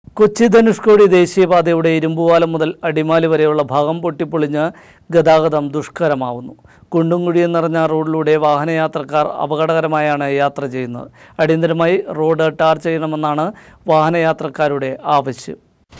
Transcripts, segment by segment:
കൊച്ചി ധനുഷ്കോടി ദേശീയപാതയുടെ ഇരുമ്പുപാലം മുതൽ അടിമാലി വരെയുള്ള ഭാഗം പൊട്ടിപ്പൊളിഞ്ഞ് ഗതാഗതം ദുഷ്കരമാവുന്നു കുണ്ടും കുഴിയും നിറഞ്ഞ റോഡിലൂടെ വാഹനയാത്രക്കാർ അപകടകരമായാണ് യാത്ര ചെയ്യുന്നത് അടിയന്തരമായി റോഡ് ടാർ ചെയ്യണമെന്നാണ് വാഹനയാത്രക്കാരുടെ ആവശ്യം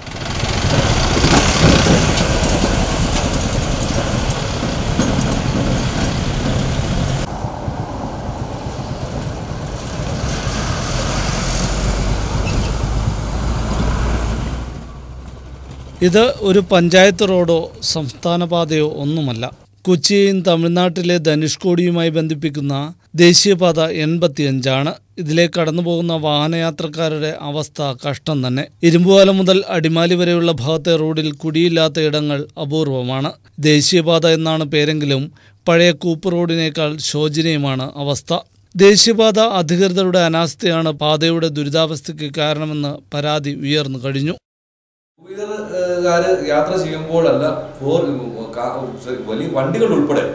ഇത് ഒരു പഞ്ചായത്ത് റോഡോ സംസ്ഥാന പാതയോ ഒന്നുമല്ല കൊച്ചിയെയും തമിഴ്നാട്ടിലെ ധനുഷ്കോടിയുമായി ബന്ധിപ്പിക്കുന്ന ദേശീയപാത എൺപത്തിയഞ്ചാണ് ഇതിലെ കടന്നുപോകുന്ന വാഹനയാത്രക്കാരുടെ അവസ്ഥ കഷ്ടം തന്നെ ഇരുമ്പുപാലം മുതൽ അടിമാലി വരെയുള്ള ഭാഗത്തെ റോഡിൽ കുടിയില്ലാത്ത ഇടങ്ങൾ അപൂർവമാണ് ദേശീയപാത എന്നാണ് പേരെങ്കിലും പഴയ കൂപ്പ് റോഡിനേക്കാൾ ശോചനീയമാണ് അവസ്ഥ ദേശീയപാത അധികൃതരുടെ അനാസ്ഥയാണ് പാതയുടെ ദുരിതാവസ്ഥയ്ക്ക് കാരണമെന്ന് പരാതി ഉയർന്നു കഴിഞ്ഞു ടൂ വീലറുകാര് യാത്ര ചെയ്യുമ്പോഴല്ല ഫോർ കാ- വലിയ വണ്ടികൾ ഉൾപ്പെടെ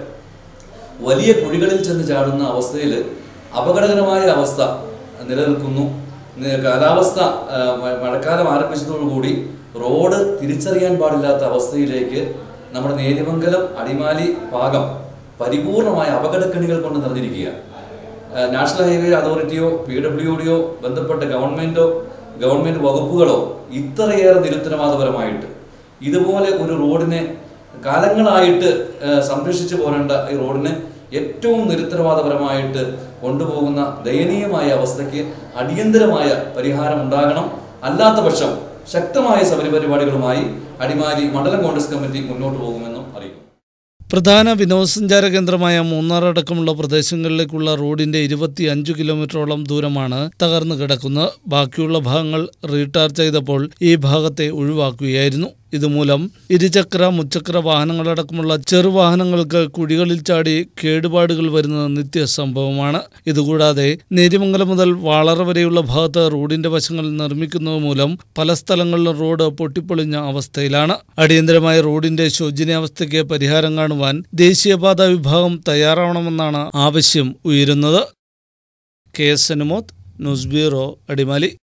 വലിയ കുഴികളിൽ ചെന്ന് ചാടുന്ന അവസ്ഥയിൽ അപകടകരമായ അവസ്ഥ നിലനിൽക്കുന്നു നി- കാലാവസ്ഥ ആ, മ- മഴക്കാലം ആരംഭിച്ചതോടുകൂടി റോഡ് തിരിച്ചറിയാൻ പാടില്ലാത്ത അവസ്ഥയിലേക്ക് നമ്മുടെ നേര്യമംഗലം അടിമാലി ഭാഗം പരിപൂർണമായ അപകടക്കെണികൾ കൊണ്ട് നിറഞ്ഞിരിക്കുക ആ, നാഷണൽ ഹൈവേ അതോറിറ്റിയോ പി ഡബ്ല്യു ഡിയോ ബന്ധപ്പെട്ട ഗവൺമെന്റോ ഗവൺമെന്റ് വകുപ്പുകളോ ഇത്രയേറെ നിരുത്തരവാദപരമായിട്ട് ഇതുപോലെ ഒരു റോഡിനെ കാലങ്ങളായിട്ട് ആ, സംരക്ഷിച്ചു പോരേണ്ട ഈ റോഡിനെ ഏറ്റവും നിരുത്തരവാദപരമായിട്ട് കൊണ്ടുപോകുന്ന ദയനീയമായ അവസ്ഥയ്ക്ക് അടിയന്തരമായ പരിഹാരം ഉണ്ടാകണം അല്ലാത്ത പക്ഷം ശക്തമായ സമരപരിപാടികളുമായി അടിമാലി മണ്ഡലം കോൺഗ്രസ് കമ്മിറ്റി മുന്നോട്ട് പോകുമെന്നും അറിയിക്കും പ്രധാന വിനോദസഞ്ചാര കേന്ദ്രമായ മൂന്നാർ അടക്കമുള്ള പ്രദേശങ്ങളിലേക്കുള്ള റോഡിന്റെ ഇരുപത്തി അഞ്ച് കിലോമീറ്ററോളം ദൂരമാണ് തകർന്നു കിടക്കുന്നത് ബാക്കിയുള്ള ഭാഗങ്ങൾ റീടാർ ചെയ്തപ്പോൾ ഈ ഭാഗത്തെ ഒഴിവാക്കുകയായിരുന്നു ഇതുമൂലം ഇരുചക്ര മുച്ചക്ര വാഹനങ്ങളടക്കമുള്ള ചെറുവാഹനങ്ങൾക്ക് കുഴികളിൽ ചാടി കേടുപാടുകൾ വരുന്നത് നിത്യസംഭവമാണ് ഇതുകൂടാതെ നേരിമംഗലം മുതൽ വാളറ വരെയുള്ള ഭാഗത്ത് റോഡിന്റെ വശങ്ങൾ നിർമ്മിക്കുന്നത് മൂലം പല സ്ഥലങ്ങളിലും റോഡ് പൊട്ടിപ്പൊളിഞ്ഞ അവസ്ഥയിലാണ് അടിയന്തരമായ റോഡിന്റെ ശോചനീയാവസ്ഥയ്ക്ക് പരിഹാരം കാണുവാൻ ദേശീയപാത വിഭാഗം തയ്യാറാവണമെന്നാണ് ആവശ്യം ഉയരുന്നത് K S Anumod news bureau Adimali